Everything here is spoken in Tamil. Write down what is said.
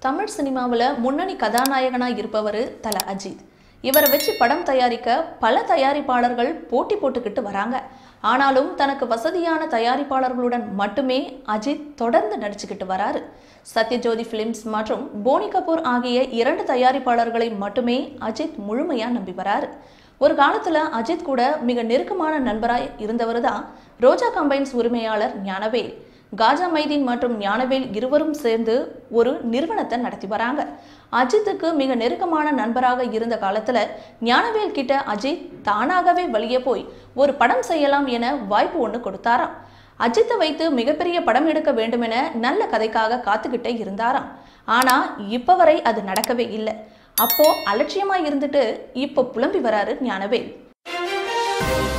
தமிழ் சினிமாவில் முன்னணி கதாநாயகனாக இருப்பவர் தல அஜித் இவரை வச்சு படம் தயாரிக்க பல தயாரிப்பாளர்கள் போட்டி போட்டுக்கிட்டு வராங்க ஆனாலும் தனக்கு வசதியான தயாரிப்பாளர்களுடன் மட்டுமே அஜித் தொடர்ந்து நடிச்சுக்கிட்டு வராரு சத்யஜோதி ஃபிலிம்ஸ் மற்றும் போனி கபூர் ஆகிய இரண்டு தயாரிப்பாளர்களை மட்டுமே அஜித் முழுமையா நம்பி வராரு ஒரு காலத்துல அஜித் கூட மிக நெருக்கமான நண்பராய் இருந்தவர் தான் ரோஜா கம்பைன்ஸ் உரிமையாளர் ஞானவேல் காஜா மைதீன் மற்றும் ஞானவேல் இருவரும் சேர்ந்து ஒரு நிறுவனத்தை நடத்தி வராங்க அஜித்துக்கு மிக நெருக்கமான நண்பராக இருந்த காலத்துல ஞானவேல் கிட்ட அஜித் தானாகவே வெளியே போய் ஒரு படம் செய்யலாம் என வாய்ப்பு ஒன்று கொடுத்தாராம் அஜித்தை வைத்து மிகப்பெரிய படம் எடுக்க வேண்டுமென நல்ல கதைக்காக காத்துக்கிட்டே இருந்தாராம் ஆனா இப்ப வரை அது நடக்கவே இல்லை அப்போ அலட்சியமா இருந்துட்டு இப்போ புலம்பி வராரு ஞானவேல்